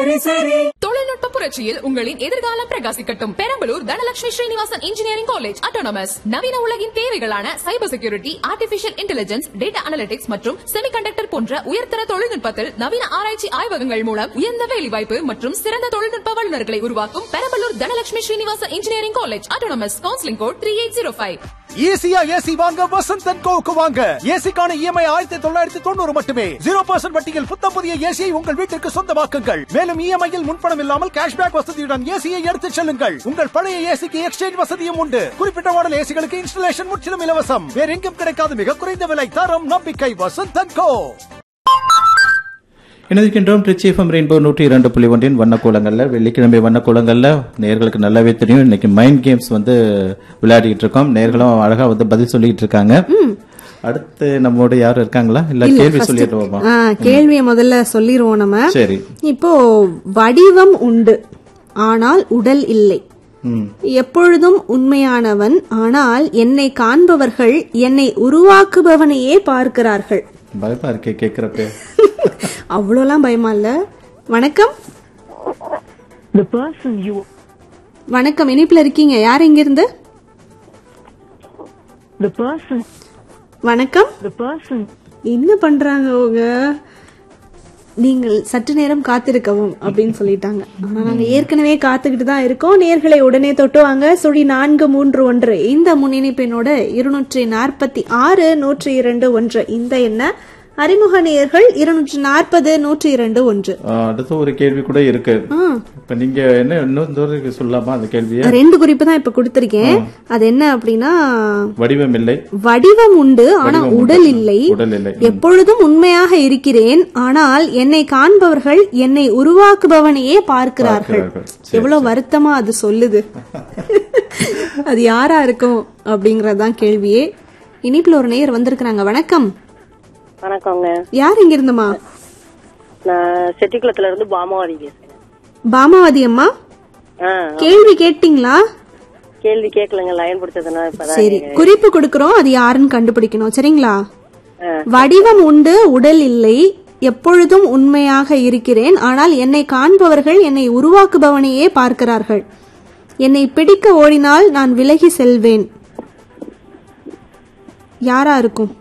தொழில்நுட்ப புரட்சியில் உங்களின் எதிர்காலம் பிரகாசிக்கட்டும் Perambalur Dhanalakshmi Srinivasan engineering college autonomous நவீன உலகின் தேவைகளான cyber security artificial intelligence data analytics மற்றும் செமிகண்டக்டர் போன்ற உயர்தர தொழில்நுட்பத்தில் நவீன ஆராய்ச்சி ஆய்வகங்கள் மூலம் உயர்ந்த வேலைவாய்ப்பு மற்றும் சிறந்த தொழில்நுட்ப வல்லுநர்களை உருவாக்கும் Perambalur Dhanalakshmi Srinivasan engineering college autonomous counselling code three eight zero five ஈஸியா ஏசி வாங்க வசந்த் அண்ட் கோவுக்கு வாங்க ஏசிக்கான இஎம்ஐ ஆயிரத்தி தொள்ளாயிரத்தி தொண்ணூறு மட்டுமே ஜீரோ பர்சன்ட் வட்டியில் புத்தம் புதிய ஏசியை உங்கள் வீட்டிற்கு சொந்தமாக்குங்கள் மேலும் இஎம்ஐயில் முன்பணம் இல்லாமல் கேஷ்பேக் வசதியுடன் ஏசியை எடுத்துச் செல்லுங்கள் உங்கள் பழைய ஏசிக்கு எக்ஸ்சேஞ்ச் வசதியும் உண்டு குறிப்பிட்ட மாடல் ஏசிகளுக்கு இன்ஸ்டலேஷன் முற்றிலும் இலவசம் வேற எங்கும் கிடைக்காத மிக குறைந்த விலை தரம் நம்பிக்கை வசந்த் அண்ட் கோ இணைந்திருக்கின்றோம் ட்ரிச்சி எஃப்எம் ரெயின்போ நூற்றி இரண்டு புள்ளி ஒன்றின் வண்ணக்கோலங்கள்ல வெள்ளிக்கிழமை வண்ணக்கோலங்கள்ல நேர்களுக்கு நல்லாவே தெரியும் இன்னைக்கு மைண்ட் கேம்ஸ் வந்து விளையாடிட்டு இருக்கோம் நேர்களும் அழகா வந்து பதில் சொல்லிட்டு இருக்காங்க அடுத்து நம்மோட யாரும் இருக்காங்களா இல்ல கேள்வி சொல்லிடுவோமா ஆ, கேள்வியை முதல்ல சொல்லிருவோம் நம்ம சரி இப்போ வடிவம் உண்டு ஆனால் உடல் இல்லை ம் எப்பொழுதும் உண்மையானவன் ஆனால் என்னை காண்பவர்கள் என்னை உருவாக்குபவனையே பார்க்கிறார்கள் பயமா இருக்கே கேக்குறப்ப அவ்வளோலாம் பயமா இல்ல வணக்கம் The person you வணக்கம் இனிப்புல இருக்கீங்க யார் இங்க இருந்து the person வணக்கம் the person என்ன பண்றாங்க அவங்க நீங்கள் சற்று நேரம் காத்திருக்கவும் அப்படின்னு சொல்லிட்டாங்க ஆனா நாங்க ஏற்கனவே காத்துக்கிட்டு தான் இருக்கோம் நேர்களை உடனே தொட்டுவாங்க சுழி நான்கு மூன்று ஒன்று இந்த முன்னிணைப்பினோட இருநூற்றி நாற்பத்தி ஆறு நூற்றி இரண்டு ஒன்று இந்த என்ன அறிமுக நேயர்கள் இருநூற்றி நாற்பது நூற்றி இரண்டு ஒன்று ஆ, அடுத்து ஒரு கேள்வி கூட இருக்கு ஆ, இப்ப நீங்க என்ன இன்னும் தூரம் சொல்லலாமா அந்த கேள்விய ரெண்டு குறிப்பு தான் இப்ப கொடுத்திருக்கேன் அது என்ன அப்படின்னா வடிவம் இல்லை வடிவம் உண்டு ஆனா வடிவம் உண்டு. உடல் இல்லை உடல் இல்லை. ம். எப்பொழுதும் உண்மையாக இருக்கிறேன் ஆனால் என்னை காண்பவர்கள் என்னை உருவாக்குபவனையே பார்க்கிறார்கள் பார்க்கிறார்கள். சரி, எவ்வளவு வருத்தமா அது சொல்லுது அது யாரா இருக்கும் அப்படிங்கறதுதான் கேள்வியே இனிப்புல ஒரு நேயர் வந்திருக்கிறாங்க வணக்கம் வணக்கங்க யார் இங்க இருந்தமா நான் செட்டிக்குளத்துல இருந்து பாமாவதி பேசுறேன் பாமாவதி அம்மா ஆ, கேள்வி கேட்டீங்களா கேள்வி கேட்கலங்க லைன் பிடிச்சதுன்னா இப்பதான் சரி குறிப்பு கொடுக்கறோம் அது யாருன்னு கண்டுபிடிக்கணும் சரிங்களா ஆ. வடிவம் உண்டு உடல் இல்லை எப்பொழுதும் உண்மையாக இருக்கிறேன் ஆனால் என்னை காண்பவர்கள் என்னை உருவாக்குபவனையே பார்க்கிறார்கள் என்னை பிடிக்க ஓடினால் நான் விலகி செல்வேன் யாரா இருக்கும்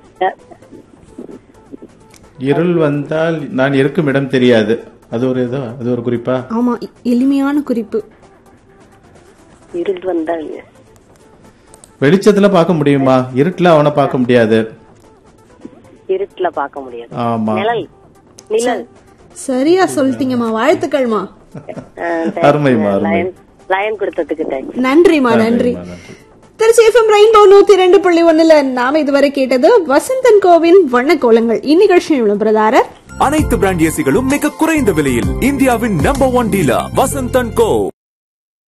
இருள் வந்தால் நான் இருக்கும் இடம் தெரியாது அது ஒரு இதோ அது ஒரு குறிப்பா ஆமா எ- எளிமையான குறிப்பு இருள் வந்தால் வெளிச்சத்துல பார்க்க முடியுமா இருட்டுல அவனை பார்க்க முடியாது இருட்டுல பார்க்க முடியாது ஆமா நிழல் நிழல் சரியா சொல்லிட்டீங்கம்மா வாழ்த்துக்கள்மா ஆ, அருமைமா அருமை லைன் லைன் கொடுத்ததுக்கு தேங்க்ஸ் நன்றிமா நன்றி நன்றிம்மா, நன்றி. திருச்சி எஃப்எம் ரெயின்போ நூத்தி ரெண்டு புள்ளி ஒண்ணுல நாம இதுவரை கேட்டது வசந்தன் கோவின் வண்ணக்கோலங்கள் இந்நிகழ்ச்சியின் விளம்பரதாரர் அனைத்து பிராண்ட் ஏசிகளும் மிக குறைந்த விலையில் இந்தியாவின் number one dealer Vasanth and go